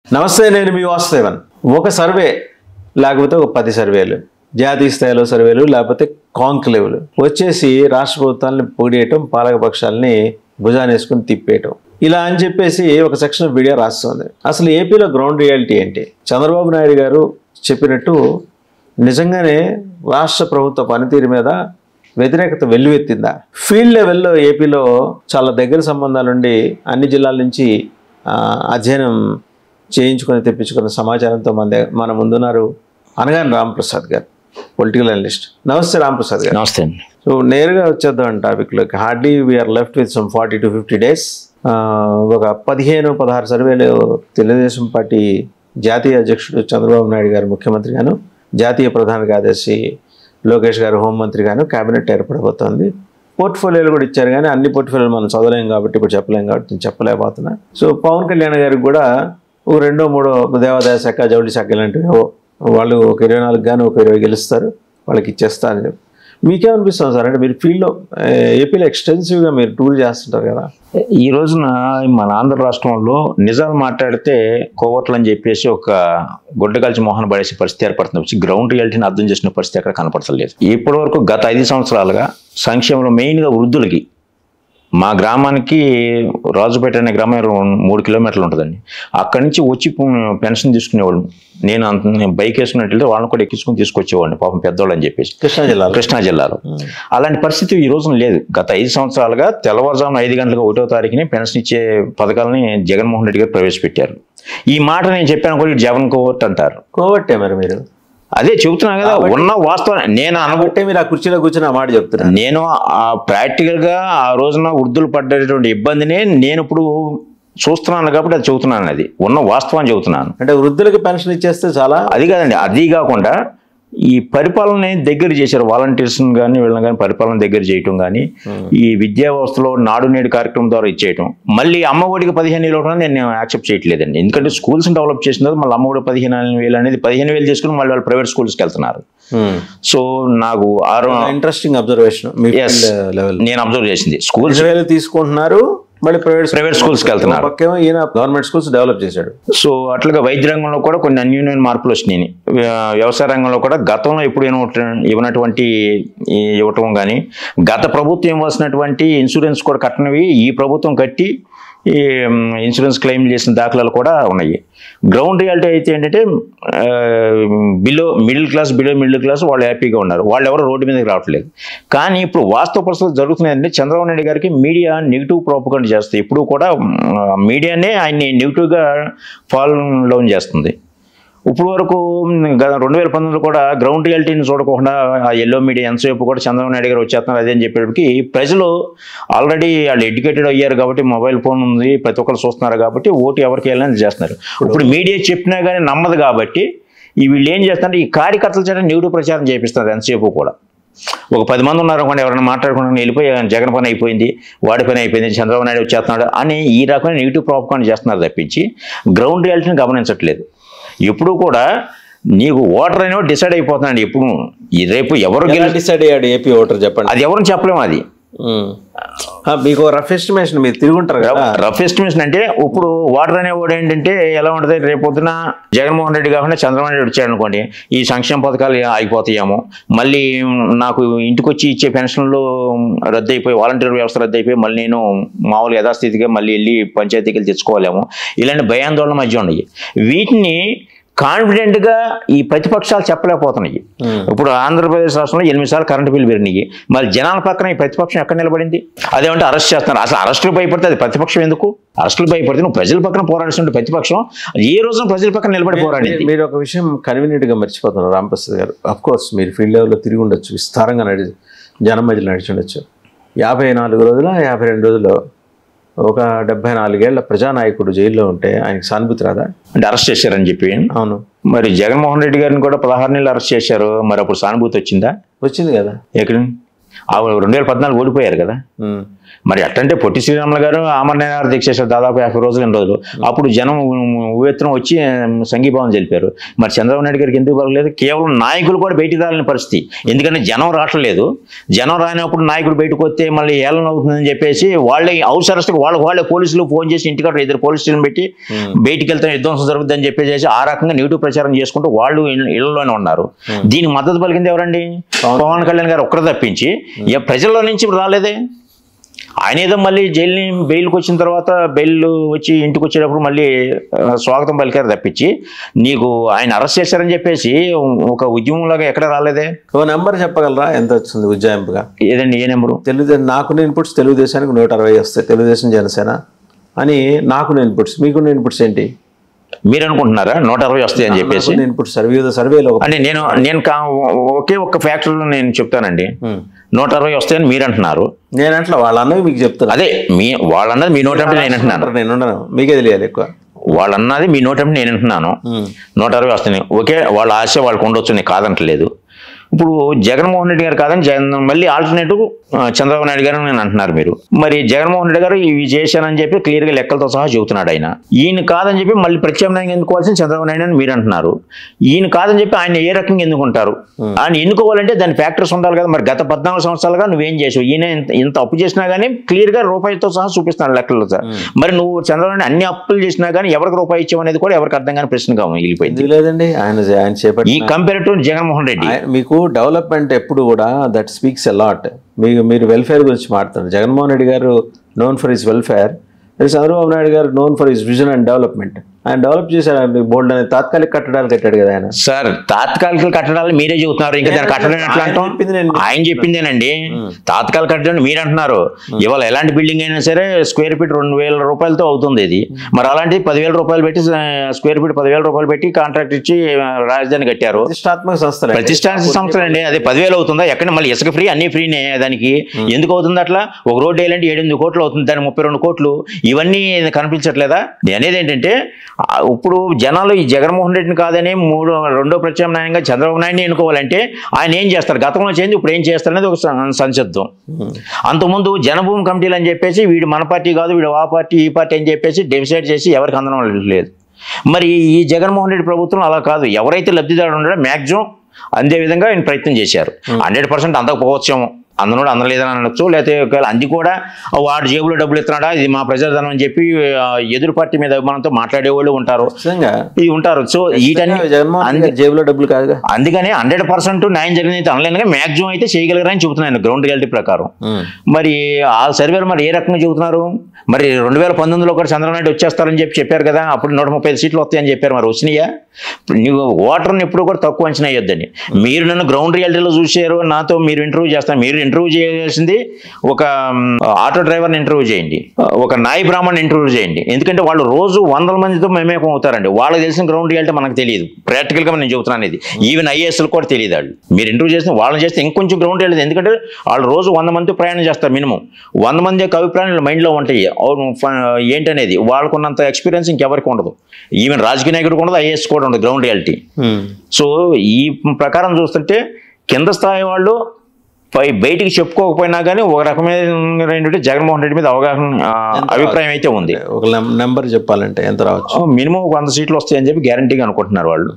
నమస్తే నేను మీ వాసుదేవన్ ఒక సర్వే లేకపోతే ఒక పది సర్వేలు జాతీయ స్థాయిలో సర్వేలు లేకపోతే కాంక్లేవ్లు వచ్చేసి రాష్ట్ర ప్రభుత్వాలని పొగిడేయటం పాలకపక్షాలని భుజానేసుకుని తిప్పేయటం ఇలా అని చెప్పేసి ఒక సెక్షన్ ఆఫ్ మీడియా రాస్తుంది అసలు ఏపీలో గ్రౌండ్ రియాలిటీ ఏంటి చంద్రబాబు నాయుడు గారు చెప్పినట్టు నిజంగానే రాష్ట్ర ప్రభుత్వ పనితీరు మీద వ్యతిరేకత వెల్లువెత్తిందా ఫీల్డ్ లెవెల్లో ఏపీలో చాలా దగ్గర సంబంధాలుండి అన్ని జిల్లాల నుంచి ఆ, అధ్యయనం చేయించుకొని తెప్పించుకున్న సమాచారంతో మన దగ్గర మన ముందున్నారు అనగాని రామప్రసాద్ గారు పొలిటికల్ అనలిస్ట్ నమస్తే రామప్రసాద్ గారు నమస్తే అండి సో నేరుగా వచ్చేద్దాం టాపిక్లోకి hardly we're left with some forty to fifty days ఒక పదిహేను పదహారు సర్వేలు తెలుగుదేశం పార్టీ జాతీయ అధ్యక్షుడు చంద్రబాబు నాయుడు గారు ముఖ్యమంత్రి గాను జాతీయ ప్రధాన కార్యదర్శి లోకేష్ గారు హోంమంత్రి గాను కేబినెట్ ఏర్పడబోతోంది పోర్ట్ఫోలియోలు కూడా ఇచ్చారు కానీ అన్ని పోర్ట్ఫోలియోలు మనం చదవలేం కాబట్టి ఇప్పుడు చెప్పలేం కాబట్టి నేను చెప్పలేకపోతున్నా సో పవన్ కళ్యాణ్ గారికి కూడా ఒక రెండో మూడో దేవాదాయ శాఖ జౌళి శాఖ ఇలాంటివి ఏవో వాళ్ళు ఒక ఇరవై నాలుగు కానీ ఒక ఇరవై గెలుస్తారు వాళ్ళకి ఇచ్చేస్తా అని చెప్పి మీకేమనిపిస్తుంది సార్ అంటే మీరు ఫీల్డ్లో ఏపీలో ఎక్స్టెన్సివ్గా మీరు టూర్ చేస్తుంటారు కదా ఈ రోజున మన ఆంధ్ర రాష్ట్రంలో నిజాలు మాట్లాడితే కోవట్లు అని చెప్పేసి ఒక గుడ్డగాల్చి మోహన్ పడేసే పరిస్థితి ఏర్పడుతుంది వచ్చి గ్రౌండ్ రియాలిటీని అర్థం చేసిన పరిస్థితి ఎక్కడ కనపడతలేదు ఇప్పటి వరకు గత ఐదు సంవత్సరాలుగా సంక్షేమంలో మెయిన్గా వృద్ధులకి మా గ్రామానికి రాజుపేట అనే గ్రామం రెండు- మూడు కిలోమీటర్లు ఉంటుందండి అక్కడి నుంచి వచ్చి పు- పెన్షన్ తీసుకునేవాళ్ళు నేను అంత నేను బైక్ వేసుకున్నట్లయితే వాళ్ళని కూడా ఎక్కించుకుని తీసుకొచ్చేవాడిని పాపం పెద్దవాళ్ళు అని చెప్పేసి కృష్ణా జిల్లాలో కృష్ణా జిల్లాలో అలాంటి పరిస్థితి ఈ రోజున లేదు గత ఐదు సంవత్సరాలుగా తెల్లవారుజామున ఐదు గంటలకు ఒకటో తారీఖుని పెన్షన్ ఇచ్చే పథకాలని జగన్మోహన్ రెడ్డి గారు ప్రవేశపెట్టారు ఈ మాట నేను చెప్పాను కూడా ఇటు జగన్ కోవర్ట్ అంటారు కోవట్టే మరి మీరు అదే చెబుతున్నా కదా ఉన్న వాస్తవం నేను అనుభవం కాబట్టే మీరు ఆ కుర్చీలో కూర్చొని ఆ మాట చెప్తున్నారు నేను ఆ ప్రాక్టికల్ గా ఆ రోజున వృద్ధులు పడ్డటువంటి ఇబ్బందిని నేను ఇప్పుడు చూస్తున్నాను కాబట్టి అది చెబుతున్నాను అది ఉన్న వాస్తవాన్ని చెబుతున్నాను అంటే వృద్ధులకి పెన్షన్ ఇచ్చేస్తే చాలా అది కాదండి అది కాకుండా ఈ పరిపాలన దగ్గర చేశారు వాలంటీర్స్ కానీ వీళ్ళని కానీ పరిపాలన దగ్గర చేయటం కానీ ఈ విద్యా వ్యవస్థలో నాడు నేడు కార్యక్రమం ద్వారా ఇచ్చేయటం మళ్ళీ అమ్మఒడికి పదిహేను వేలు ఇవ్వడం నేను యాక్సెప్ట్ చేయట్లేదండి ఎందుకంటే స్కూల్స్ డెవలప్ చేసిన తర్వాత మళ్ళీ అమ్మఒడి పదిహేను వేలు అనేది పదిహేను వేలు చేసుకుని మళ్ళీ వాళ్ళు ప్రైవేట్ స్కూల్స్కి వెళ్తున్నారు సో నాకు ఆరు ఇంట్రెస్టింగ్ అబ్జర్వేషన్ మీ Yes. లెవెల్ నేను అబ్జర్వ్ చేసింది స్కూల్స్ వేలు తీసుకుంటున్నారు మళ్ళీ ప్రైవేట్ ప్రైవేట్ స్కూల్స్కి వెళ్తున్నారు పక్కేమో ఈయన గవర్నమెంట్ స్కూల్స్ డెవలప్ చేశాడు సో అట్లాగా వైద్య రంగంలో కూడా కొన్ని అన్యూన్యమైన మార్పులు వచ్చినాయి వ్య- వ్యవసాయ రంగంలో కూడా గతంలో ఎప్పుడు ఇవ్వనటు- ఇవ్వనటువంటి ఈ ఇవ్వటం కానీ గత ప్రభుత్వం ఇవ్వాల్సినటువంటి ఇన్సూరెన్స్ కూడా కట్టనివి ఈ ప్రభుత్వం కట్టి ఈ మ్, ఇన్సూరెన్స్ క్లెయిమ్ చేసిన దాఖలాలు కూడా ఉన్నాయి గ్రౌండ్ రియాలిటీ అయితే ఏంటంటే below middle class below middle class వాళ్ళు హ్యాపీగా ఉన్నారు వాళ్ళు ఎవరు రోడ్డు మీదకి రావట్లేదు కానీ ఇప్పుడు వాస్తవ పరిస్థితులు జరుగుతున్నాయంటే చంద్రబాబు నాయుడు గారికి మీడియా నెగిటివ్ ప్రోపగండ్ చేస్తుంది ఇప్పుడు కూడా మ్, మీడియానే ఆయన్ని నెగిటివ్గా ఫాలో డౌన్ చేస్తుంది ఇప్పుడు వరకు రెండు వేల పంతొమ్మిదిలో కూడా గ్రౌండ్ రియాలిటీని చూడకుండా ఆ ఎల్లో మీడియా ఎంతసేపు కూడా చంద్రబాబు నాయుడు గారు వచ్చేస్తున్నారు అదే అని చెప్పేటప్పటికి ప్రజలు ఆల్రెడీ వాళ్ళు ఎడ్యుకేటెడ్ అయ్యారు కాబట్టి మొబైల్ ఫోన్ ఉంది ప్రతి ఒక్కరు చూస్తున్నారు కాబట్టి ఓటు ఎవరికి వెళ్ళాలని చేస్తున్నారు ఇప్పుడు మీడియా చెప్పినా కానీ నమ్మదు కాబట్టి ఈ వీళ్ళు ఏం చేస్తారంటే ఈ కార్యకర్తల చేత నెగిటివ్ ప్రచారం చేపిస్తారు ఎంతసేపు కూడా ఒక పది మంది ఉన్నారు అనుకోండి ఎవరైనా మాట్లాడుకుంటూ వెళ్ళిపోయి జగన్ పని అయిపోయింది వాడి పని అయిపోయింది చంద్రబాబు నాయుడు వచ్చేస్తున్నాడు అని ఈ రకమైన నెగిటివ్ ప్రాపకాండ్ చేస్తున్నారు తప్పించి గ్రౌండ్ రియాలిటీని గమనించట్లేదు ఎప్పుడు కూడా నీకు ఓటర్ అనేవి డిసైడ్ అయిపోతున్నాడు ఎప్పుడు ఈ రేపు ఎవరు ఎలా గెలి డిసైడ్ అయ్యాడు ఏపీ ఓటర్ చెప్పండి అది ఎవరిని చెప్పలేము అది ఉమ్. ఆ, మీకు రఫ్ ఎస్టిమేషన్ మీరు తిరుగుంటారు కదా రఫ్ ఎస్టిమేషన్ అంటే ఇప్పుడు వాటర్ అనేవాడు ఏంటంటే ఎలా ఉంటుంది రేపు పొద్దున జగన్మోహన్ రెడ్డి కాకుండా చంద్రబాబు నాయుడు వచ్చాడు అనుకోండి ఈ సంక్షేమ పథకాలు ఆగిపోతాయేమో మళ్ళీ నాకు ఇంటికి వచ్చి ఇచ్చే పెన్షన్లు రద్దు అయిపోయి వాలంటీర్ వ్యవస్థ రద్దు అయిపోయి మళ్ళీ నేను మామూలు యథాస్థితిగా మళ్ళీ వెళ్ళి పంచాయతీకి వెళ్ళి తెచ్చుకోవాలేమో ఇలాంటి భయాందోళన మధ్య ఉన్నాయి వీటిని కాన్ఫిడెంట్గా ఈ ప్రతిపక్షాలు చెప్పలేకపోతున్నాయి ఇప్పుడు ఆంధ్రప్రదేశ్ రాష్ట్రంలో ఎనిమిది సార్లు కరెంటు బిల్లు పెరిగినాయి మరి జనాల పక్కన ఈ ప్రతిపక్షం ఎక్కడ నిలబడింది అదేమంటే అరెస్ట్ చేస్తున్నారు అసలు అరెస్టులు భయపడితే అది ప్రతిపక్షం ఎందుకు అరెస్టులు భయపడితే నువ్వు ప్రజల పక్కన పోరాడుతుంటే ప్రతిపక్షం ఏ రోజున ప్రజల పక్కన నిలబడి పోరాడింది మీరు ఒక విషయం కన్వీనియంట్ గా మర్చిపోతున్నారు రామప్రసాద్ గారు అఫ్ కోర్స్ మీరు ఫీల్డ్ లెవెల్లో తిరిగి ఉండొచ్చు విస్తారంగా నడి జనం మధ్యలో నడిచి ఉండొచ్చు యాభై నాలుగు రోజుల యాభై రెండు రోజుల్లో ఒక డెబ్బై నాలుగేళ్ల ప్రజానాయకుడు జైల్లో ఉంటే ఆయనకి సానుభూతి రాదా అంటే అరెస్ట్ చేశారని చెప్పి అవును మరి జగన్మోహన్ రెడ్డి గారిని కూడా పదహారు నెలలు అరెస్ట్ చేశారు మరి అప్పుడు సానుభూతి వచ్చిందా వచ్చింది కదా ఎక్కడ ఆ రెండు వేల పద్నాలుగు ఓడిపోయారు కదా ఉమ్. మరి అట్టంటే పొట్టి శ్రీరాములు గారు అమరనాథ దీక్ష చేశారు దాదాపు యాభై రోజులు ఎన్ని రోజులు అప్పుడు జనం ఉవ్వెత్తున వచ్చి సంఘీభావం తెలిపారు మరి చంద్రబాబు నాయుడు గారికి ఎందుకు పర్వాలేదు కేవలం నాయకులు కూడా బయటికి రాలని పరిస్థితి ఎందుకంటే జనం రావట్లేదు జనం రానప్పుడు నాయకుడు బయటకు వస్తే మళ్ళీ ఏళ్ళని అవుతుందని చెప్పేసి వాళ్ళే హౌస్ అరెస్ట్ వాళ్ళకి వాళ్ళే పోలీసులు ఫోన్ చేసి ఇంటికాడ ఇద్దరు పోలీస్ స్టేషన్ పెట్టి బయటికి వెళ్తే విధ్వంసం జరుగుతుందని చెప్పేసి ఆ రకంగా నెగిటివ్ ప్రచారం చేసుకుంటూ వాళ్ళు ఇళ్ళ- ఇళ్లలోనే ఉన్నారు దీనికి మద్దతు పలికింది ఎవరండి పవన్ కళ్యాణ్ గారు ఒక్కరు తప్పించి ఇక ప్రజల్లో నుంచి రాలేదే ఆయన ఏదో మళ్ళీ జైలు బెయిల్కి వచ్చిన తర్వాత బెయిల్ వచ్చి ఇంటికి వచ్చేటప్పుడు మళ్ళీ ఆ, స్వాగతం పలికారు తప్పించి నీకు ఆయన అరెస్ట్ చేశారని చెప్పేసి ఒక ఉద్యమంలాగా ఎక్కడ రాలేదే ఓ నెంబర్ చెప్పగలరా ఎంత వచ్చింది ఉజ్జాయింపుగా ఏదండి ఏ నెంబరు తెలుగుదేశం నాకున్న ఇన్పుట్స్ తెలుగుదేశానికి నూట అరవై వస్తాయి తెలుగుదేశం జనసేన అని నాకున్న ఇన్పుట్స్ మీకున్న ఇన్పుట్స్ ఏంటి మీరు అనుకుంటున్నారా నూట అరవై వస్తాయి అని చెప్పేసి నాకున్న ఇన్పుట్స్ సర్వే సర్వేలో ఒక అంటే నేను నేను కా ఒకే ఒక్క ఫ్యాక్టర్ నేను చెప్తానండి ఉమ్. నూట అరవై వస్తాయని మీరు అంటున్నారు నేను అట్లా వాళ్ళ అన్నవి మీకు చెప్తాను అదే మీ వాళ్ళన్నది మీ నోట నేను అంటున్నాను నేను ఉండను మీకే తెలియాలి ఎక్కువ వాళ్ళన్నది మీ నోట నేను అంటున్నాను ఉమ్. నూట అరవై వస్తున్నాయి ఓకే వాళ్ళ ఆశ వాళ్ళకు ఉండొచ్చు నేను కాదంటలేదు ఇప్పుడు జగన్మోహన్ రెడ్డి గారు కాదని జగన్ మళ్ళీ ఆల్టర్నేటివ్ చంద్రబాబు నాయుడు గారు నేను అంటున్నారు మీరు మరి జగన్మోహన్ రెడ్డి గారు ఇవి చేశానని చెప్పి క్లియర్గా లెక్కలతో సహా చెబుతున్నాడు ఆయన ఈయన కాదని చెప్పి మళ్ళీ ప్రత్యామ్నాయంగా ఎన్నుకోవాల్సిన చంద్రబాబు నాయుడు అని మీరు అంటున్నారు ఈయన కాదని చెప్పి ఆయన ఏ రకంగా ఎన్నుకుంటారు ఆయన ఎన్నుకోవాలంటే దాని ఫ్యాక్టర్స్ ఉండాలి కదా మరి గత పద్నాలుగు సంవత్సరాలుగా నువ్వేం చేసావు ఈయన ఇంత- ఇంత అప్పు చేసినా కానీ క్లియర్గా రూపాయితో సహా చూపిస్తున్నాడు లెక్కలతో సహా మరి నువ్వు చంద్రబాబు నాయుడు అన్ని అప్పులు చేసినా కానీ ఎవరికి రూపాయి ఇచ్చావు అనేది కూడా ఎవరికి అర్థం కాని ప్రశ్నగా మిగిలిపోయింది ఎందుకు లేదండి ఆయన ఆయన ఈ చేపట్టి కంపేర్ టు జగన్మోహన్ రెడ్డి ఆయన- మీకు డెవలప్మెంట్ ఎప్పుడు కూడా దట్ స్పీక్స్ అలాట్ మీకు మీరు వెల్ఫేర్ గురించి మాట్లాడుతున్నారు Jaganmohan Reddy garu known for his welfare Chandrababu Naidu garu known for his vision and development ఆయన డెవలప్ చేశారు బోల్డ్ అనే తాత్కాలిక కట్టడాలు కట్టాడు కదా ఆయన సార్ తాత్కాలిక కట్టడాలు మీరే చెబుతున్నారు ఇంకా దాని కట్టడం ఎట్లా ఆయన అంటాం చెప్పింది నేను- ఆయన చెప్పిందేనండి తాత్కాలిక కట్టడం మీరు అంటున్నారు ఇవాళ ఎలాంటి బిల్డింగ్ అయినా సరే స్క్వేర్ ఫీట్ రెండు వేల రూపాయలతో అవుతుంది ఇది మరి అలాంటి పదివేల రూపాయలు పెట్టి స్క్వేర్ ఫీట్ పదివేల రూపాయలు పెట్టి కాంట్రాక్ట్ ఇచ్చి ఆ, రాజధాని కట్టారు ప్రతిష్టాత్మక సంస్థలు ప్రతిష్టాన సంస్థలు అండి అది పదివేలు అవుతుందా ఎక్కడ మళ్ళీ ఇసుక ఫ్రీ అన్ని ఫ్రీనే దానికి ఎందుకు అవుతుంది అట్లా ఒక రోడ్డు వేయాలంటే ఏడెనిమిది కోట్లు అవుతుంది దాని ముప్పై రెండు కోట్లు ఇవన్నీ కనిపించట్లేదా నేను అనేది ఏంటంటే ఆ, ఇప్పుడు జనాలు ఈ జగన్మోహన్ రెడ్డిని కాదని మూడు రెండో ప్రత్యామ్నాయంగా చంద్రబాబు నాయుడిని ఎన్నుకోవాలంటే ఆయన ఏం చేస్తారు గతంలో చేంజ్ ఇప్పుడు ఏం చేస్తారనేది ఒక సం- సంసిద్ధం అంతకుముందు జనభూమి కమిటీలు అని చెప్పేసి వీడు మన పార్టీ కాదు వీడు ఆ పార్టీ ఈ పార్టీ అని చెప్పేసి డిసైడ్ చేసి ఎవరికి అందడం లేదు మరి ఈ జగన్మోహన్ రెడ్డి ప్రభుత్వం అలా కాదు ఎవరైతే లబ్ధిదారుడు ఉన్నాడో మ్యాక్సిమం అందే విధంగా ఆయన ప్రయత్నం చేశారు హండ్రెడ్ పర్సెంట్ అందకపోవచ్చేమో అందనోడు అందలేదని అనొచ్చు లేకపోతే ఒకవేళ అంది కూడా ఆ వాడు జేబులో డబ్బులు ఇస్తున్నాడా ఇది మా ప్రజాధనం అని చెప్పి ఆ, ఎదురు పార్టీ మీద అభిమానంతో మాట్లాడే వాళ్ళు ఉంటారు నిజంగా ఇది ఉంటారు సో వీటన్ని జగన్మోహన్ రెడ్డి గారి జేబులో డబ్బులు కాదుగా అందుకని హండ్రెడ్ పర్సెంట్ న్యాయం జరిగింది అయితే అనలేనుగా మ్యాక్సిమం అయితే చేయగలగరని చెబుతున్నాను గ్రౌండ్ రియాలిటీ ప్రకారం మరి ఆ సర్వేలు మరి ఏ రకంగా చెబుతున్నారు మరి రెండు వేల పంతొమ్మిదిలో కూడా చంద్రబాబు నాయుడు వచ్చేస్తారని చెప్పి చెప్పారు కదా అప్పుడు నూట ముప్పై ఐదు సీట్లు వస్తాయని చెప్పారు మరి వచ్చినాయా నువ్వు ఓటర్ని ఎప్పుడు కూడా తక్కువ అంచనా వేయొద్దని మీరు నన్ను గ్రౌండ్ రియాలిటీలో చూసారు నాతో మీరు ఇంటర్వ్యూ చేస్తారు మీరు ఇంటర్వ్యూ చేయాల్సింది ఒక మ్, ఆటో డ్రైవర్ని ఇంటర్వ్యూ చేయండి ఒక నాయి బ్రాహ్మణ్ ఇంటర్వ్యూ చేయండి ఎందుకంటే వాళ్ళు రోజు వందల మందితో మేమేకం అవుతారండి వాళ్ళకి తెలిసిన గ్రౌండ్ రియాలిటీ మనకు తెలియదు ప్రాక్టికల్గా నేను చెబుతున్నాను ఇది ఈవెన్ ఐఏఎస్లు కూడా తెలియదు వాళ్ళు మీరు ఇంటర్వ్యూ చేసిన వాళ్ళని చేస్తే ఇంకొంచెం గ్రౌండ్ రియాలిటీ ఎందుకంటే వాళ్ళు రోజు వంద మందితో ప్రయాణం చేస్తారు మినిమం వంద మంది యొక్క అభిప్రాయాలు మైండ్లో ఉంటాయి అవును, ఫ- ఏంటనేది వాళ్ళకున్నంత ఎక్స్పీరియన్స్ ఇంకెవరికి ఉండదు ఈవెన్ రాజకీయ నాయకుడు కూడా ఐఏఎస్ కూడా ఉండదు గ్రౌండ్ రియాలిటీ సో ఈ ప్రకారం చూస్తుంటే కింద స్థాయి వాళ్ళు పై బయటికి చెప్పుకోకపోయినా కానీ ఒక రకమైన ఏంటంటే జగన్మోహన్ రెడ్డి మీద అవగాహన ఆ, అభిప్రాయం అయితే ఉంది ఒక నెంబర్ చెప్పాలంటే ఎంత రావచ్చు మినిమం వంద సీట్లు వస్తాయని చెప్పి గ్యారంటీగా అనుకుంటున్నారు వాళ్ళు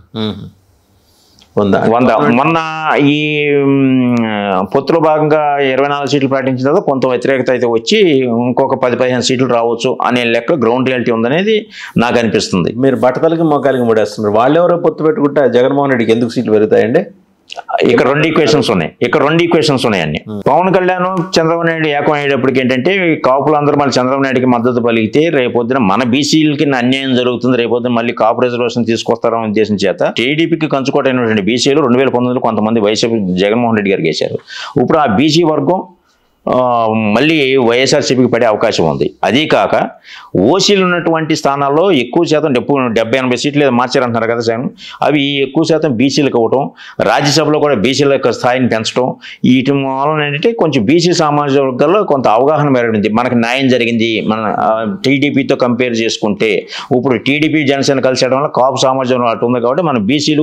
ఉందా వంద మొన్న ఈ మ్, పొత్తులో భాగంగా ఇరవై నాలుగు సీట్లు ప్రకటించిన తర్వాత కొంత వ్యతిరేకత అయితే వచ్చి ఇంకొక పది పదిహేను సీట్లు రావచ్చు అనే లెక్క గ్రౌండ్ రియాలిటీ ఉందనేది నాకు అనిపిస్తుంది మీరు బట్టతలకి మొక్కలకి ముడేస్తున్నారు వాళ్ళు ఎవరో పొత్తు పెట్టుకుంటే జగన్మోహన్ రెడ్డికి ఎందుకు సీట్లు పెరుగుతాయండి ఇక్కడ రెండు ఈక్వేషన్స్ ఉన్నాయి ఇక్కడ రెండు ఈక్వేషన్స్ ఉన్నాయండి పవన్ కళ్యాణ్ చంద్రబాబు నాయుడు ఏకం అయ్యేటప్పటికి ఏంటంటే ఈ కాపులు అందరూ మళ్ళీ చంద్రబాబు నాయుడుకి మద్దతు పలిగితే రేపొద్దున మన బీసీలకి అన్యాయం జరుగుతుంది రేపొద్దున మళ్ళీ కాపు రిజర్వేషన్ తీసుకొస్తారని ఉద్దేశం చేత టీడీపీకి కంచుకోటైనటువంటి బీసీలు రెండు వేల పంతొమ్మిదిలో కొంతమంది వైసీపీ జగన్మోహన్ రెడ్డి గారికి వేశారు ఇప్పుడు ఆ బీసీ వర్గం ఆ, మళ్ళీ వైఎస్ఆర్సీపీకి పడే అవకాశం ఉంది అదీ కాక ఓసీలు ఉన్నటువంటి స్థానాల్లో ఎక్కువ శాతం డెబ్బై డెబ్బై ఎనభై సీట్లు ఏదో మార్చారంటున్నారు కదా సార్ అవి ఎక్కువ శాతం బీసీలకు ఇవ్వటం రాజ్యసభలో కూడా బీసీల యొక్క స్థాయిని పెంచడం వీటి మూలన ఏంటంటే కొంచెం బీసీ సామాజిక వర్గాల్లో కొంత అవగాహన పెరిగింది మనకు న్యాయం జరిగింది మన టీడీపీతో కంపేర్ చేసుకుంటే ఇప్పుడు టీడీపీ జనసేన కలిసి చేయడం వల్ల కాపు సామాజిక వర్గం అటు ఉంది కాబట్టి మన బీసీలు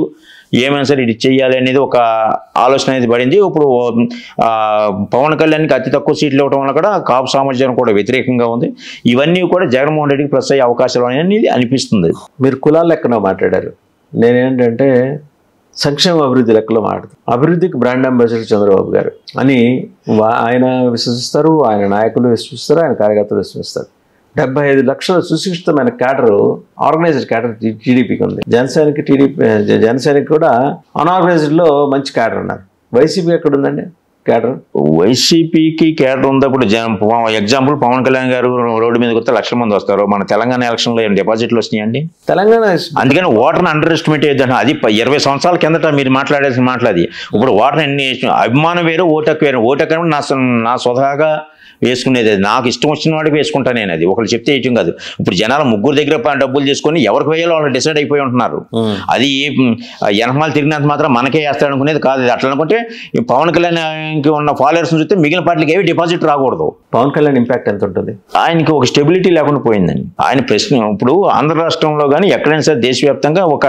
ఏమైనా సరే ఇది చెయ్యాలి అనేది ఒక ఆలోచన అనేది పడింది ఇప్పుడు ఆ, పవన్ కళ్యాణ్కి అతి తక్కువ సీట్లు ఇవ్వడం వల్ల కూడా కాపు సామర్థ్యం కూడా వ్యతిరేకంగా ఉంది ఇవన్నీ కూడా జగన్మోహన్ రెడ్డికి ప్లస్ అయ్యే అవకాశాలు అనేది అనిపిస్తుంది మీరు కులాల లెక్కన మాట్లాడారు నేనేంటంటే సంక్షేమ అభివృద్ధి లెక్కలో మాట్లాడుతాను అభివృద్ధికి బ్రాండ్ అంబాసిడర్ చంద్రబాబు గారు అని వా- ఆయన విశ్వసిస్తారు ఆయన నాయకులు విశ్వసిస్తారు ఆయన కార్యకర్తలు విశ్వసిస్తారు డెబ్బై ఐదు లక్షల సుశిక్షితమైన క్యాడర్ ఆర్గనైజ్డ్ క్యాడర్ టీడీపీకి ఉంది జనసేనకి టీడీపీ జనసేనకి కూడా అన్ఆర్గనైజ్డ్లో మంచి క్యాడర్ ఉన్నారు వైసీపీ ఎక్కడ ఉందండి క్యాడర్ వైసీపీకి కేడర్ ఉన్నప్పుడు ఎగ్జాంపుల్ పవన్ కళ్యాణ్ గారు రోడ్డు మీదకి వస్తే లక్షల మంది వస్తారు మన తెలంగాణ ఎలక్షన్లో ఏం డిపాజిట్లు వస్తున్నాయండి తెలంగాణ అందుకని ఓటర్ని అండర్ ఎస్టిమేట్ చేయొద్దంట అది ప- ఇరవై సంవత్సరాల కిందట మీరు మాట్లాడేసిన మాట్లాది ఇప్పుడు ఓటర్ ఎన్ని అభిమానం వేరు ఓటకు వేరు ఓటకు అంటే నా సొ- నా స్వతహాగా వేసుకునేది అది నాకు ఇష్టం వచ్చిన వాడికి వేసుకుంటా నేను అది ఒకళ్ళు చెప్తే వేయటం కాదు ఇప్పుడు జనాలు ముగ్గురు దగ్గర ప- డబ్బులు చేసుకొని ఎవరికి వేయాలో వాళ్ళు డిసైడ్ అయిపోయి ఉంటున్నారు అది ఎనమాలు తిరిగినంత మాత్రం మనకే వేస్తాడు అనుకునేది కాదు ఇది అట్లా అనుకుంటే ఈ పవన్ కళ్యాణ్కి ఉన్న ఫాలోవర్స్ చూస్తే మిగిలిన పార్టీకి ఏవి డిపాజిట్ రాకూడదు పవన్ కళ్యాణ్ ఇంపాక్ట్ ఎంత ఉంటుంది ఆయనకి ఒక స్టెబిలిటీ లేకుండా పోయిందండి ఆయన ప్రశ్న ఇప్పుడు ఆంధ్ర రాష్ట్రంలో కానీ ఎక్కడైనా సరే దేశవ్యాప్తంగా ఒక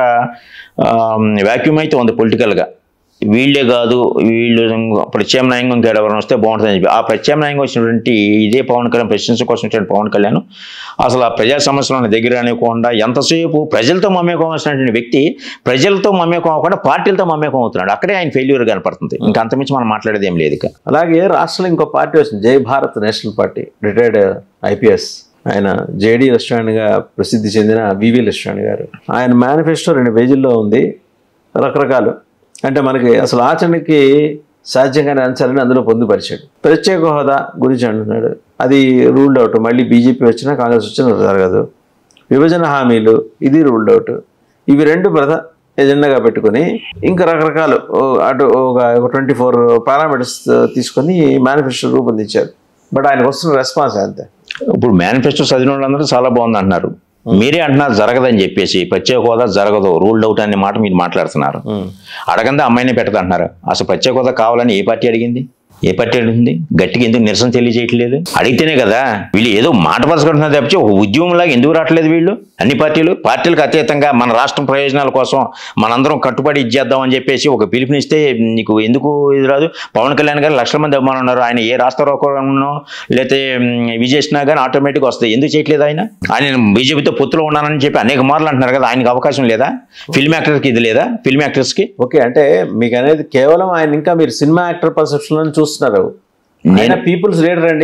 వ్యాక్యూమ్ అయితే ఉంది పొలిటికల్గా వీళ్ళే కాదు వీళ్ళు ప్రత్యామ్నాయంగా ఇంకా ఎవరైనా వస్తే బాగుంటుందని చెప్పి ఆ ప్రత్యామ్నాయంగా వచ్చినటువంటి ఇదే పవన్ కళ్యాణ్ ప్రశ్నించడం కోసం వచ్చినటువంటి పవన్ కళ్యాణ్ అసలు ఆ ప్రజా సమస్యలను దగ్గర అనుకోకుండా ఎంతసేపు ప్రజలతో మమేకం వచ్చినటువంటి వ్యక్తి ప్రజలతో మమేకం అవ్వకుండా పార్టీలతో మమేకం అవుతున్నాడు అక్కడే ఆయన ఫెయిల్యూర్ కనపడుతుంది ఇంకా అంతమించి మనం మాట్లాడేది ఏం లేదు ఇక అలాగే రాష్ట్రంలో ఇంకో పార్టీ వచ్చింది Jai Bharat national party retired IPS ఆయన జేడీ రెస్టారెంట్గా ప్రసిద్ధి చెందిన వివి రెస్టారెంట్ గారు ఆయన మేనిఫెస్టో రెండు పేజీల్లో ఉంది రకరకాలు అంటే మనకి అసలు ఆచరణకి సాధ్యంగానే అంశాలని అందులో పొందుపరిచాడు ప్రత్యేక హోదా గురించి అంటున్నాడు అది రూల్డ్ అవుట్ మళ్ళీ బీజేపీ వచ్చినా కాంగ్రెస్ వచ్చినా జరగదు విభజన హామీలు ఇది రూల్డ్ అవుట్ ఇవి రెండు ప్రధా ఎజెండాగా పెట్టుకొని ఇంకా రకరకాలు ఓ అటు ఒక ట్వంటీ ఫోర్ పారామీటర్స్ తీసుకొని మేనిఫెస్టో రూపొందించారు బట్ ఆయనకు వస్తున్న రెస్పాన్స్ అంతే ఇప్పుడు మేనిఫెస్టో చదివిన వాళ్ళందరూ చాలా బాగుంది అంటున్నారు మీరే అంటున్నారు జరగదని చెప్పేసి ప్రత్యేక హోదా జరగదు రూల్డ్ అవుట్ అనే మాట మీరు మాట్లాడుతున్నారు అడగందా అమ్మాయిని పెట్టదంటున్నారు అసలు ప్రత్యేక హోదా కావాలని ఏ పార్టీ అడిగింది ఏ పార్టీ అడిగింది గట్టిగా ఎందుకు నిరసన తెలియజేయట్లేదు అడిగితేనే కదా వీళ్ళు ఏదో మాట పరుచుకుంటున్నారు తప్పించి ఒక ఉద్యమంలాగా ఎందుకు రావట్లేదు వీళ్ళు అన్ని పార్టీలు పార్టీలకు అతీతంగా మన రాష్ట్రం ప్రయోజనాల కోసం మనందరం కట్టుబడి ఇచ్చేద్దాం అని చెప్పేసి ఒక పిలుపునిస్తే నీకు ఎందుకు ఇది రాదు పవన్ కళ్యాణ్ గారు లక్షల మంది అభిమానులు ఉన్నారు ఆయన ఏ రాష్ట్ర రోకనో లేకపోతే విజేసినా కానీ ఆటోమేటిక్గా వస్తాయి ఎందుకు చేయట్లేదు ఆయన ఆయన బీజేపీతో పొత్తులో ఉన్నానని చెప్పి అనేక మార్లు అంటున్నారు కదా ఆయనకు అవకాశం లేదా ఫిల్మ్ యాక్టర్కి ఇది లేదా ఫిల్మ్ యాక్టర్స్కి ఓకే అంటే మీకు అనేది కేవలం ఆయన ఇంకా మీరు సినిమా యాక్టర్ పర్సెప్షన్ చూస్తున్నారు ఆయన పీపుల్స్ లీడర్ అండి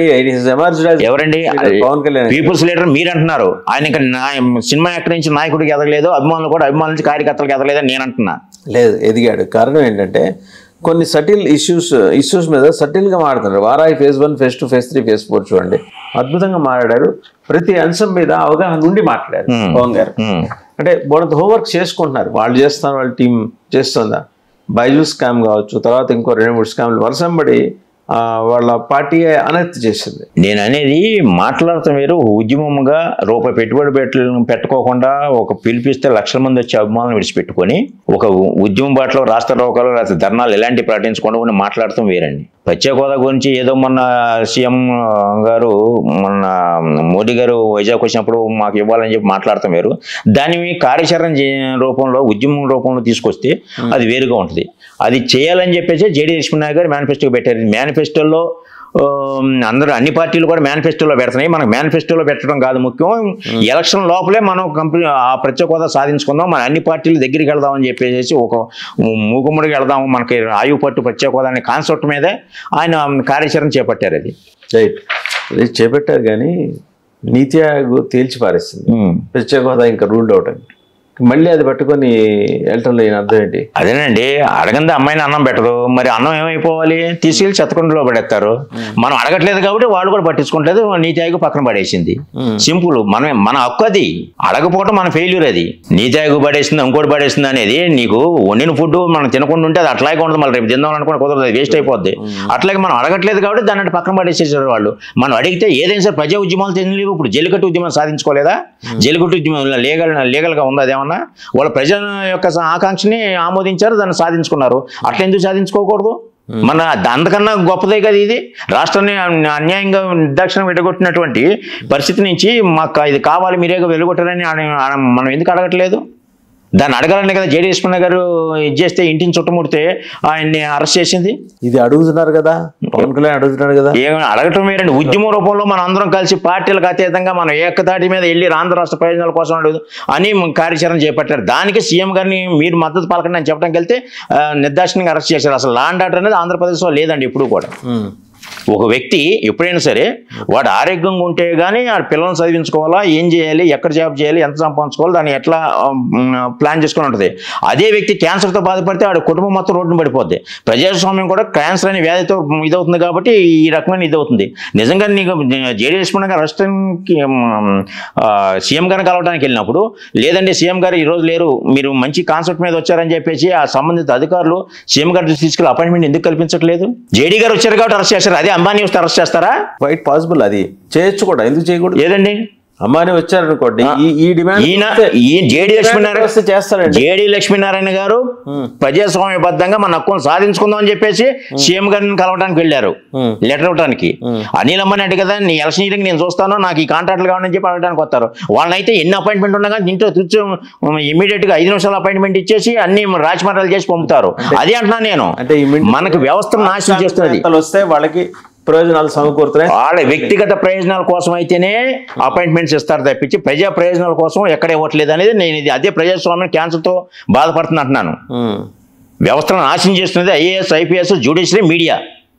ఎవరండి పవన్ కళ్యాణ్ పీపుల్స్ లీడర్ మీరు అంటున్నారు ఆయన ఇంకా నా- సినిమా యాక్టర్ నుంచి నాయకుడికి ఎదగలేదు అభిమానులు కూడా అభిమానుల నుంచి కార్యకర్తలకు ఎదగలేదని నేను అంటున్నా లేదు ఎదిగాడు కారణం ఏంటంటే కొన్ని సటిల్ ఇష్యూస్ ఇష్యూస్ మీద సటిల్గా మాట్లాడుతున్నారు వారాయి phase one phase two phase three phase four చూడండి అద్భుతంగా మాట్లాడారు ప్రతి అంశం మీద అవగాహన నుండి మాట్లాడారు Hmm. పవన్ గారు ఉమ్. అంటే బోడంత హోంవర్క్ చేసుకుంటున్నారు వాళ్ళు చేస్తున్నారు వాళ్ళ టీం చేస్తుందా బైజూస్ స్కామ్ కావచ్చు తర్వాత ఇంకో రెండు మూడు స్కామ్లు వరుసంబడి ఆ, వాళ్ళ పార్టీ అనెత్తి చేసింది నేను అనేది మాట్లాడటం వేరు ఉద్యమంగా రూపాయి పెట్టుబడి పెట్ట పెట్టుకోకుండా ఒక పిలిపిస్తే లక్షల మంది వచ్చే అభిమానులు విడిచిపెట్టుకొని ఒక ఉద్యమం బాటలో రాష్ట్ర రోగాలు లేకపోతే ధర్నాలు ఎలాంటి ప్రకటించకుండా ఉండి మాట్లాడటం వేరండి ప్రత్యేక హోదా గురించి ఏదో మొన్న సీఎం గారు మొన్న మోడీ గారు వైజాగ్ వచ్చినప్పుడు మాకు ఇవ్వాలని చెప్పి మాట్లాడటం వేరు దాన్ని కార్యాచరణ చే- రూపంలో ఉద్యమం రూపంలో తీసుకొస్తే అది వేరుగా ఉంటుంది అది చేయాలని చెప్పేసి జేడీ లక్ష్మీనాయక్ గారు మేనిఫెస్టో పెట్టారు మేనిఫెస్టోలో అందరూ అన్ని పార్టీలు కూడా మేనిఫెస్టోలో పెడుతున్నాయి మనకు మేనిఫెస్టోలో పెట్టడం కాదు ముఖ్యం ఎలక్షన్ లోపలే మనం కంపెనీ ఆ ప్రత్యేక హోదా సాధించుకుందాం మన అన్ని పార్టీల దగ్గరికి వెళ్దామని చెప్పేసి ఒక మూకుమ్మడికి వెళ్దాం మనకి ఆయువు పట్టు ప్రత్యేక హోదా అనే కాన్సెప్ట్ మీదే ఆయన కార్యాచరణ చేపట్టారు అది రైట్ ఇది చేపట్టారు కానీ నీతి ఆయోగ్ తేల్చి పారేస్తుంది ప్రత్యేక హోదా ఇంకా రూల్డ్ అవుట్ అని మళ్ళీ అది పట్టుకొని వెళ్ళటంలో ఈయన అర్థం ఏంటి అదేనండి అడగంది అమ్మాయిని అన్నం పెట్టదు మరి అన్నం ఏమైపోవాలి తీసుకెళ్ళి చెత్తకుండలో పడేస్తారు మనం అడగట్లేదు కాబట్టి వాళ్ళు కూడా పట్టించుకోవట్లేదు నీతి ఆయోగ్ పక్కన పడేసింది సింపుల్ మనం మన హక్కు అది అడగపోవటం మన ఫెయిల్యూర్ అది నీతి ఆయోగ్ పడేసింది ఇంకోటి పడేసింది అనేది నీకు వండిన ఫుడ్ మనం తినకుండా ఉంటే అది అట్లాగే ఉండదు మళ్ళీ రేపు తిందాం అనుకుని కుదరదు అది వేస్ట్ అయిపోద్ది అట్లాగే మనం అడగట్లేదు కాబట్టి దాన్ని అటు పక్కన పడేసేసారు వాళ్ళు మనం అడిగితే ఏదైనా సరే ప్రజా ఉద్యమాలు తెలియలేవు ఇప్పుడు జల్లికట్టు ఉద్యమం సాధించుకోలేదా జల్లికట్టు ఉద్యమం లీగల్ లీగల్గా ఉందా అదేమన్నా వాళ్ళ ప్రజల యొక్క ఆకాంక్షని ఆమోదించారు దాన్ని సాధించుకున్నారు అట్లా ఎందుకు సాధించుకోకూడదు మన అంతకన్నా గొప్పదే కదా ఇది రాష్ట్రాన్ని అన్- అన్యాయంగా నిర్దాక్షిణం విడగొట్టినటువంటి పరిస్థితి నుంచి మాకు ఇది కావాలి మీరేగా వెలుగొట్టారని అడ- అడ- మనం ఎందుకు అడగట్లేదు దాన్ని అడగాలని కదా జేడీ లక్ష్మణ గారు ఇది చేస్తే ఇంటిని చుట్టుముడితే ఆయన్ని అరెస్ట్ చేసింది ఇది అడుగుతున్నారు కదా పవన్ కళ్యాణ్ అడుగుతున్నాడు కదా ఏమైనా అడగటం వేరండి ఉద్యమ రూపంలో మనం అందరం కలిసి పార్టీలకు అతీతంగా మనం ఏకతాటి మీద వెళ్ళి ఆంధ్ర రాష్ట్ర ప్రయోజనాల కోసం అడుగు అని కార్యాచరణ చేపట్టారు దానికి సీఎం గారిని మీరు మద్దతు పలకండి అని చెప్పడానికి వెళ్తే ఆ, నిర్దాక్షిణ్యంగా అరెస్ట్ చేశారు అసలు లాండ్ ఆర్డర్ అనేది ఆంధ్రప్రదేశ్లో లేదండి ఇప్పుడు కూడా ఉమ్. ఒక వ్యక్తి ఎప్పుడైనా సరే వాడు ఆరోగ్యంగా ఉంటే కానీ ఆ పిల్లల్ని చదివించుకోవాలా ఏం చేయాలి ఎక్కడ జాబ్ చేయాలి ఎంత సంపాదించుకోవాలి దాన్ని ఎట్లా ప్లాన్ చేసుకుని ఉంటుంది అదే వ్యక్తి క్యాన్సర్తో బాధపడితే వాడి కుటుంబం మొత్తం రోడ్డున పడిపోద్ది ప్రజాస్వామ్యం కూడా క్యాన్సర్ అనే వ్యాధితో ఇదవుతుంది కాబట్టి ఈ రకమైన ఇదవుతుంది నిజంగా నీకు జేడీ లక్ష్మణ్ గారు రాష్ట్రానికి సీఎం గారిని కలవడానికి వెళ్ళినప్పుడు లేదండి సీఎం గారు ఈ రోజు లేరు మీరు మంచి కాన్సెప్ట్ మీద వచ్చారని చెప్పేసి ఆ సంబంధిత అధికారులు సీఎం గారి దృష్టికి తీసుకెళ్ళి అపాయింట్మెంట్ ఎందుకు కల్పించట్లేదు జేడీ గారు వచ్చారు కాబట్టి అరెస్ట్ చేస్తారు అదే అంబానీ వస్తే అరెస్ట్ చేస్తారా క్వైట్ పాసిబుల్ అది చేయొచ్చు కూడా ఎందుకు చేయకూడదు ఏదండి అమ్మాని వచ్చారనుకోండి ఈ ఈ డిమాండ్ ఈయన వస్తే- ఈ జేడి లక్ష్మీనారాయణ వస్తే చేస్తారండి జేడి లక్ష్మీనారాయణ గారు ప్రజాస్వామ్యబద్ధంగా మన హక్కును సాధించుకుందాం అని చెప్పేసి సీఎం గారిని కలవడానికి వెళ్ళారు Hmm. లెటర్ ఇవ్వడానికి అనిల్ అంబానీ అంటే కదా నీ ఎలక్షన్ నేను చూస్తాను నాకు ఈ కాంట్రాక్ట్లు కావాలని చెప్పి అడగడానికి వస్తారు వాళ్ళనైతే ఎన్ని అపాయింట్మెంట్ ఉండగా ఇంట్లో కూర్చో ఇమీడియట్ గా ఐదు నిమిషాలు అపాయింట్మెంట్ ఇచ్చేసి అన్ని రాజమారాలు చేసి పంపుతారు అదే అంటున్నాను నేను అంటే immediate- మనకు వ్యవస్థను నాశనం చేస్తున్నది నేతలు వస్తే వాళ్ళకి ప్రయోజనాలు సమకూరుతున్నాయి వాళ్ళ వ్యక్తిగత ప్రయోజనాల కోసం అయితేనే అపాయింట్మెంట్స్ ఇస్తారు తప్పించి ప్రజా ప్రయోజనాల కోసం ఎక్కడ ఇవ్వట్లేదు అనేది నేను ఇది అదే ప్రజాస్వామ్యం క్యాన్సర్తో బాధపడుతున్నా అంటున్నాను ఉమ్. వ్యవస్థను నాశనం చేస్తున్నది IAS IPS judiciary media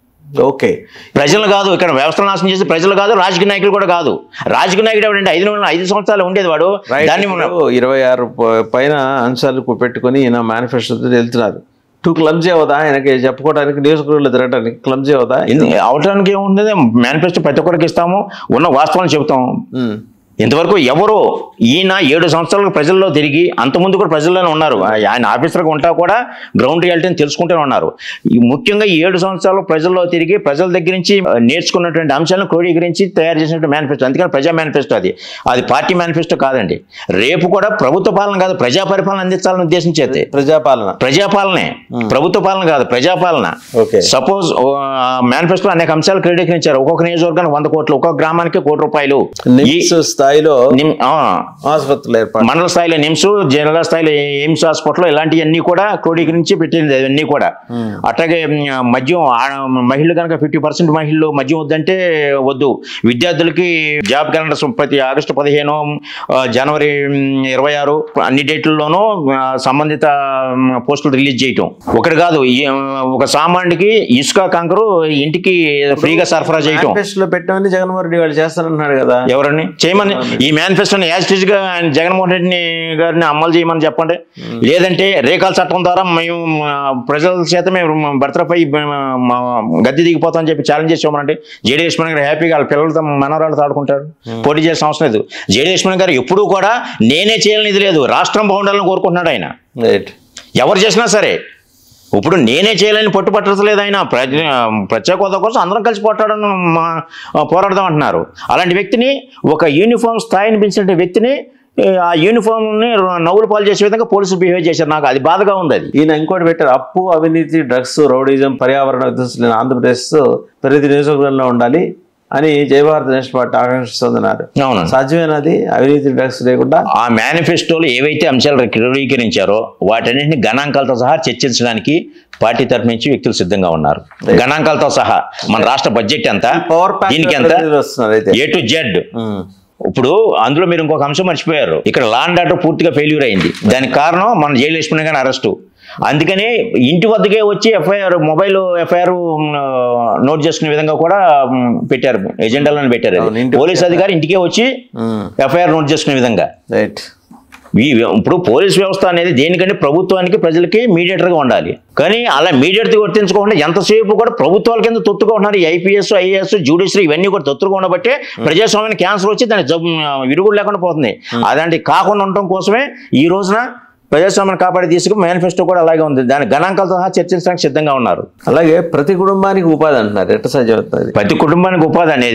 okay ప్రజలు కాదు ఇక్కడ వ్యవస్థను నాశనం చేసి ప్రజలు కాదు రాజకీయ నాయకులు కూడా కాదు రాజకీయ నాయకుడు ఎవడంటే ఐదు నెలలు ఐదు సంవత్సరాలు ఉండేది వాడు రైట్ దాన్ని మనం- ఇప్పుడు ఇరవై ఆరు ప- పైన అంశాలు కు- పెట్టుకొని ఈయన మేనిఫెస్టోతో వెళ్తున్నారు టూ క్లమ్జీ అవుదా ఆయనకి చెప్పుకోవడానికి నియోజకవర్గంలో తిరగడానికి క్లమ్జీ అవుదా ఎందు- అవటానికి ఏముంది మేనిఫెస్టో ప్రతి ఒక్కరికి ఇస్తాము ఉన్న వాస్తవాన్ని చెబుతాం ఉమ్. ఇంతవరకు ఎవరు ఈయన ఏడు సంవత్సరాలకు ప్రజల్లో తిరిగి అంతకుముందు కూడా ప్రజల్లోనే ఉన్నారు ఆ- ఆయన ఆఫీసర్గా ఉంటా కూడా గ్రౌండ్ రియాలిటీని తెలుసుకుంటూనే ఉన్నారు ఈ ముఖ్యంగా ఈ ఏడు సంవత్సరాలు ప్రజల్లో తిరిగి ప్రజల దగ్గర నుంచి ఆ, నేర్చుకున్నటువంటి అంశాలను క్రోడీకరించి తయారు చేసినటువంటి మేనిఫెస్టో అందుకని ప్రజా మేనిఫెస్టో అది అది పార్టీ మేనిఫెస్టో కాదండి రేపు కూడా ప్రభుత్వ పాలన కాదు ప్రజా పరిపాలన అందించాలని ఉద్దేశించేది ప్రజాపాలన ప్రజాపాలనే ప్రభుత్వ పాలన కాదు ప్రజాపాలన ఓకే సపోజ్ మేనిఫెస్టో అనేక అంశాలు క్రోడీకరించారు ఒక్కొక్క నియోజకవర్గానికి వంద కోట్లు ఒక్కొక్క గ్రామానికి కోటి రూపాయలు ఈ నిమ్స్ స్థాయిలో నిమ్- ఆ, ఆసుపత్రులు ఏర్పాటు మండల స్థాయిలో నిమ్స్ జిల్లా స్థాయిలో ఎయిమ్స్ హాస్పిటల్ ఇలాంటివన్నీ కూడా క్రోడీకరించి పెట్టింది అవన్నీ కూడా అట్లాగే మ్, మద్యం ఆ- మహిళలు కనుక ఫిఫ్టీ పర్సెంట్ మహిళలు మద్యం వద్దంటే వద్దు విద్యార్థులకి జాబ్ క్యాలెండర్స్ ప్రతి ఆగస్టు పదిహేను ఆ, జనవరి మ్, ఇరవై ఆరు అన్ని డేట్లలోనూ ఆ, సంబంధిత మ్, పోస్టులు రిలీజ్ చేయటం ఒకటి కాదు ఈ, ఆ, ఒక సామాన్యుడికి ఇసుక కంకరు ఇంటికి ఫ్రీగా సరఫరా చేయటం మేనిఫెస్టోలో పెట్టమని జగన్మోహన్ రెడ్డి వాళ్ళు చేస్తానంటున్నాడు కదా ఎవరండి చేయమని ఈ మేనిఫెస్టోని యాజ్ గా ఆయన జగన్మోహన్ రెడ్డిని గారిని అమలు చేయమని చెప్పండి లేదంటే రేఖాల చట్టం ద్వారా మేము ఆ, ప్రజల చేత మేము భర్తలపై మా గద్దె దిగిపోతామని చెప్పి ఛాలెంజ్ చేసి ఇవ్వమనండి జేడీ లక్ష్మణ్ గారు హ్యాపీగా వాళ్ళ పిల్లలతో మనవరాళ్ళతో ఆడుకుంటారు పోటీ చేసిన అవసరం లేదు జేడీ లక్ష్మణ్ గారు ఎప్పుడూ కూడా నేనే చేయాలని ఇది లేదు రాష్ట్రం బాగుండాలని కోరుకుంటున్నాడు ఆయన రైట్ ఎవరు చేసినా సరే ఇప్పుడు నేనే చేయాలని పట్టుపట్టలేదు ఆయన ప్రజ ప్రత్యేక హోదా కోసం అందరం కలిసి పోట్లాడడం మా- పోరాడదాం అంటున్నారు అలాంటి వ్యక్తిని ఒక యూనిఫామ్ స్థాయిని పెంచిన వ్యక్తిని ఏ, ఆ యూనిఫామ్ని నవ్వులు పాలు చేసే విధంగా పోలీసులు బిహేవ్ చేశారు నాకు అది బాధగా ఉంది అది ఈయన ఇంకోటి పెట్టారు అప్పు అవినీతి డ్రగ్స్ రౌడీజం పర్యావరణ విధ్వంసులైన ఆంధ్రప్రదేశ్ ప్రతి నియోజకవర్గంలో ఉండాలి అని జయభారత్ నేషనల్ పార్టీ ఆకాంక్షిస్తుందన్నారు అవును సాధ్యమేనది అవినీతి డ్రగ్స్ లేకుండా ఆ మేనిఫెస్టోలో ఏవైతే అంశాలు క్రోడీకరించారో వాటన్నింటిని గణాంకాలతో సహా చర్చించడానికి పార్టీ తరఫు నుంచి వ్యక్తులు సిద్ధంగా ఉన్నారు గణాంకాలతో సహా మన రాష్ట్ర బడ్జెట్ ఎంత పవర్ దీనికి ఎంత ప్యాక్ వస్తున్నారు అయితే ఏ టు జెడ్ ఉమ్. ఇప్పుడు అందులో మీరు ఇంకొక అంశం మర్చిపోయారు ఇక్కడ లాండ్ ఆర్డర్ పూర్తిగా ఫెయిల్యూర్ అయింది దానికి కారణం మన జైలు లక్ష్మణ్ గారి అరెస్టు అందుకని ఇంటి వద్దకే వచ్చి ఎఫ్ఐఆర్ మొబైల్ ఎఫ్ఐఆర్ నోట్ చేసుకునే విధంగా కూడా మ్, పెట్టారు ఎజెండాలను పెట్టారు అవును, అది. ఇంటి పోలీస్ అధికారి ఇంటికే వచ్చి ఉమ్. ఎఫ్ఐఆర్ నోట్ చేసుకునే విధంగా రైట్ ఈ ఇప్పుడు పోలీస్ వ్యవస్థ అనేది దేనికంటే ప్రభుత్వానికి ప్రజలకి మీడియేటర్గా ఉండాలి కానీ అలా మీడియేటర్ వర్తించుకోకుండా ఎంతసేపు కూడా ప్రభుత్వాల కింద తొత్తుగా ఉంటున్నారు ఐపీఎస్ ఐఏఎస్ జ్యుడిషియరీ ఇవన్నీ కూడా తొత్తుగా ఉండబట్టే ప్రజాస్వామ్యానికి క్యాన్సర్ వచ్చి దాని జబ్బు విరుగుడు లేకుండా పోతుంది అలాంటి కాకుండా ఉండటం కోసమే ఈ రోజున ప్రజాస్వామ్యాన్ని కాపాడి తీసుకు మేనిఫెస్టో కూడా అలాగే ఉంది దాని గణాంకాలతో సహా చర్చించడానికి సిద్ధంగా ఉన్నారు అలాగే ప్రతి కుటుంబానికి ఉపాధి అంటున్నారు ఎట్ట సాధ్యం అవుతుంది ప్రతి కుటుంబానికి ఉపాధి అనేది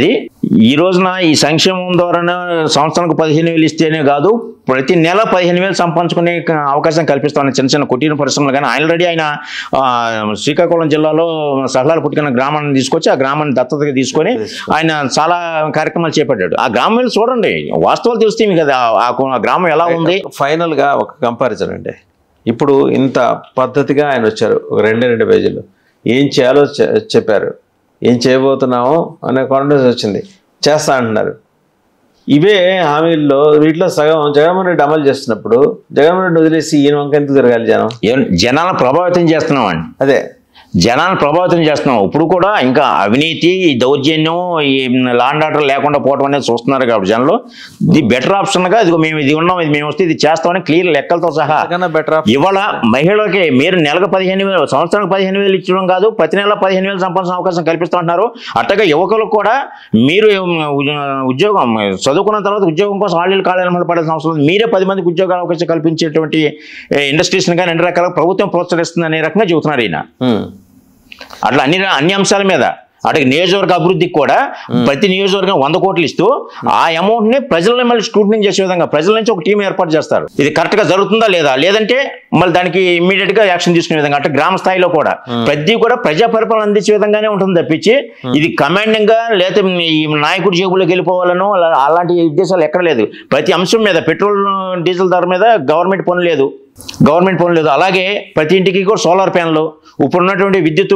ఈ రోజున ఈ సంక్షేమం ద్వారా సంవత్సరానికి పదిహేను వేలు ఇస్తేనే కాదు ప్రతి నెల పదిహేను వేలు సంపాదించుకునే క- అవకాశం కల్పిస్తామని చిన్న చిన్న కుటీర పరిశ్రమలు కానీ ఆల్రెడీ ఆయన ఆ, శ్రీకాకుళం జిల్లాలో సహలాల పుట్టిన గ్రామాన్ని తీసుకొచ్చి ఆ గ్రామాన్ని దత్తతగా తీసుకొని ఆయన చాలా కార్యక్రమాలు చేపట్టాడు ఆ గ్రామం వెళ్ళి చూడండి వాస్తవాలు తెలుస్తాయి మీకు కదా ఆ- ఆ గ్రామం ఎలా ఉంది ఫైనల్గా ఒక కంపారిజన్ అండి ఇప్పుడు ఇంత పద్ధతిగా ఆయన వచ్చారు ఒక రెండే రెండు పేజీలు ఏం చేయాలో చె- చెప్పారు ఏం చేయబోతున్నామో అనే కాన్ఫిడెన్స్ వచ్చింది చేస్తా అంటున్నారు ఇవే హామీల్లో వీటిలో సగం జగన్మోహన్ రెడ్డి అమలు చేస్తున్నప్పుడు జగన్మోహన్ రెడ్డి వదిలేసి ఈయన వంక ఎందుకు తిరగాలి జనం ఏం- జనాలను ప్రభావితం చేస్తున్నాం అండి అదే జనాలను ప్రభావితం చేస్తున్నాం ఇప్పుడు కూడా ఇంకా అవినీతి ఈ దౌర్జన్యం ఈ లాండ్ ఆర్డర్ లేకుండా పోవడం అనేది చూస్తున్నారు కాబట్టి జనంలో ది బెటర్ ఆప్షన్గా ఇది మేము ఇది ఉన్నాం ఇది మేము వస్తే ఇది చేస్తామని క్లియర్ లెక్కలతో సహా అంతకన్నా బెటర్ ఆఫ్ ఇవాళ మహిళలకి మీరు నెలకు పదిహేను వేలు సంవత్సరానికి పదిహేను వేలు ఇచ్చడం కాదు ప్రతి నెల పదిహేను వేలు సంపాదించిన అవకాశం కల్పిస్తుంటున్నారు అట్టగా యువకులకు కూడా మీరు ఉ- ఉద్యోగం చదువుకున్న తర్వాత ఉద్యోగం కోసం ఆళ్ళు కాలేజీల పడాల్సిన అవసరం లేదు మీరే పది మందికి ఉద్యోగాల అవకాశం కల్పించేటువంటి ఇండస్ట్రీస్ని కానీ అన్ని రకాల ప్రభుత్వం ప్రోత్సహిస్తుంది అనే రకంగా చెబుతున్నారు ఈయన ఉమ్. అట్లా అన్ని అన్ని అంశాల మీద అటు నియోజకవర్గ అభివృద్ధికి కూడా ప్రతి నియోజకవర్గం వంద కోట్లు ఇస్తూ ఆ అమౌంట్ ని ప్రజలని మళ్ళీ స్క్రూటినీ చేసే విధంగా ప్రజల నుంచి ఒక టీం ఏర్పాటు చేస్తారు ఇది కరెక్ట్ గా జరుగుతుందా లేదా లేదంటే మళ్ళీ దానికి ఇమీడియట్ గా యాక్షన్ తీసుకునే విధంగా అంటే గ్రామ స్థాయిలో కూడా ప్రతి కూడా ప్రజా పరిపాలన అందించే విధంగానే ఉంటుంది తప్పించి ఇది కమాండింగ్ గా లేదా ఈ నాయకుడి జేబులోకి వెళ్ళిపోవాలనో అలా- అలాంటి ఉద్దేశాలు ఎక్కడ లేదు ప్రతి అంశం మీద పెట్రోల్ డీజిల్ ధర మీద గవర్నమెంట్ పని లేదు గవర్నమెంట్ పని లేదు అలాగే ప్రతి ఇంటికి కూడా సోలార్ ప్యానల్ ఇప్పుడు ఉన్నటువంటి విద్యుత్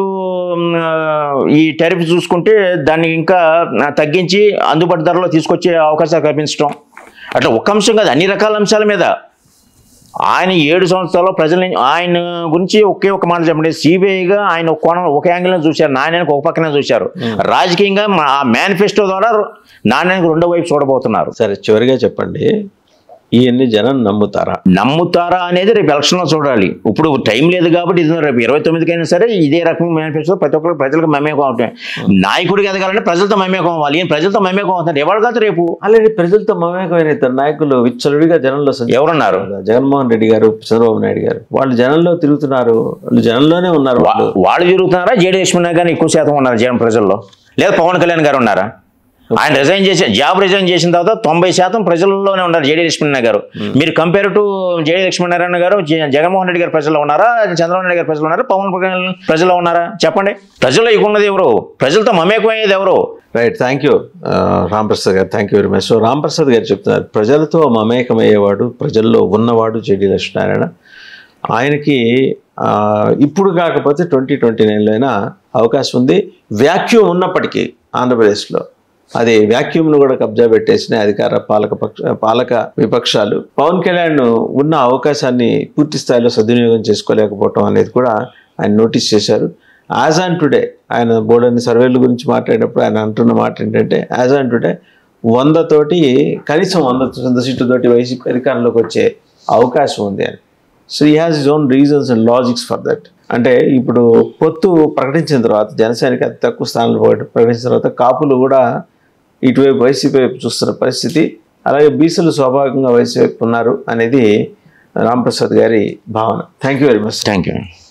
ఈ టెరిఫ్ చూసుకుంటే దాన్ని ఇంకా ఆ, తగ్గించి అందుబాటు ధరలో తీసుకొచ్చే అవకాశాలు కల్పించడం అట్లా ఒక అంశం కాదు అన్ని రకాల అంశాల మీద ఆయన ఏడు సంవత్సరాల్లో ప్రజల్ని ఆయన గురించి ఒకే ఒక మాట చెప్పండి సిబిఐగా ఆయన ఒక కోణం ఒక యాంగిల్లో చూశారు నాణ్యానికి ఒక పక్కనే చూశారు రాజకీయంగా మా మేనిఫెస్టో ద్వారా నాణ్యానికి రెండో వైపు చూడబోతున్నారు సరే చివరిగా చెప్పండి ఇవన్నీ జనం నమ్ముతారా నమ్ముతారా అనేది రేపు ఎలక్షన్లో చూడాలి ఇప్పుడు టైం లేదు కాబట్టి ఇది రేపు ఇరవై తొమ్మిదికైనా సరే ఇదే రకం మేనిఫెస్టో ప్రతి ఒక్కరు ప్రజలకు మమేకం అవుతాయి నాయకుడికి ఎదగాలంటే ప్రజలతో మమేకం అవ్వాలి ఈయన ప్రజలతో మమేకం అవుతారు ఎవరు కాదు రేపు ఆల్రెడీ ప్రజలతో మమేకమైన ఇద్దరు నాయకులు విచ్చలుడిగా జనంలో సంచరిస్తున్నారు. ఎవరున్నారు జగన్మోహన్ రెడ్డి గారు చంద్రబాబు నాయుడు గారు వాళ్ళు జనంలో తిరుగుతున్నారు వాళ్ళు జనంలోనే ఉన్నారు వా- వాళ్ళు వాళ్ళు తిరుగుతున్నారా జేడీ లక్ష్మణ్ గారు ఎక్కువ శాతం ఉన్నారు జగన్ ప్రజల్లో లేదా పవన్ కళ్యాణ్ గారు ఉన్నారా ఆయన రిజైన్ చేసి జాబ్ రిజైన్ చేసిన తర్వాత తొంభై శాతం ప్రజల్లోనే ఉన్నారు జేడీ లక్ష్మణ్ గారు మీరు కంపేర్ టు జేడీ లక్ష్మీనారాయణ గారు జ- జగన్మోహన్ రెడ్డి గారు ప్రజల్లో ఉన్నారా చంద్రబాబు నాయుడు గారు ప్రజలు ఉన్నారా పవన్ కళ్యాణ్ ప్రజల్లో ఉన్నారా చెప్పండి ప్రజల్లో ఇక ఉన్నది ఎవరు ప్రజలతో మమేకమయ్యేది ఎవరు right thank you Ramprasad garu thank you very much so Ramprasad garu చెప్తున్నారు ప్రజలతో మమేకమయ్యేవాడు ప్రజల్లో ఉన్నవాడు జేడి లక్ష్మీనారాయణ ఆయనకి ఆ, ఇప్పుడు కాకపోతే ట్వంటీ ట్వంటీ నైన్లో అయినా అవకాశం ఉంది వ్యాక్యూమ్ ఉన్నప్పటికీ ఆంధ్రప్రదేశ్లో అది వ్యాక్యూమ్ను కూడా కబ్జా పెట్టేసిన అధికార పాలక పక్ష పాలక విపక్షాలు పవన్ కళ్యాణ్ ఉన్న అవకాశాన్ని పూర్తి స్థాయిలో సద్వినియోగం చేసుకోలేకపోవటం అనేది కూడా ఆయన నోటీస్ చేశారు యాజ్ ఆన్ టుడే ఆయన బోర్డని సర్వేల గురించి మాట్లాడినప్పుడు ఆయన అంటున్న మాట ఏంటంటే యాజ్ ఆన్ టుడే వంద తోటి కనీసం వంద వంద సీట్లతోటి వైసీపీ అధికారంలోకి వచ్చే అవకాశం ఉంది అని సో ఈ has its own reasons and logics for that అంటే ఇప్పుడు పొత్తు ప్రకటించిన తర్వాత జనసేనకి అతి తక్కువ స్థానంలో పోగొట్ట- ప్రకటించిన తర్వాత కాపులు కూడా ఇటువైపు వైసీపీ వైపు చూస్తున్న పరిస్థితి అలాగే బీసీలు స్వాభావికంగా వైసీపీ వైపు ఉన్నారు అనేది రాంప్రసాద్ గారి భావన thank you very much thank you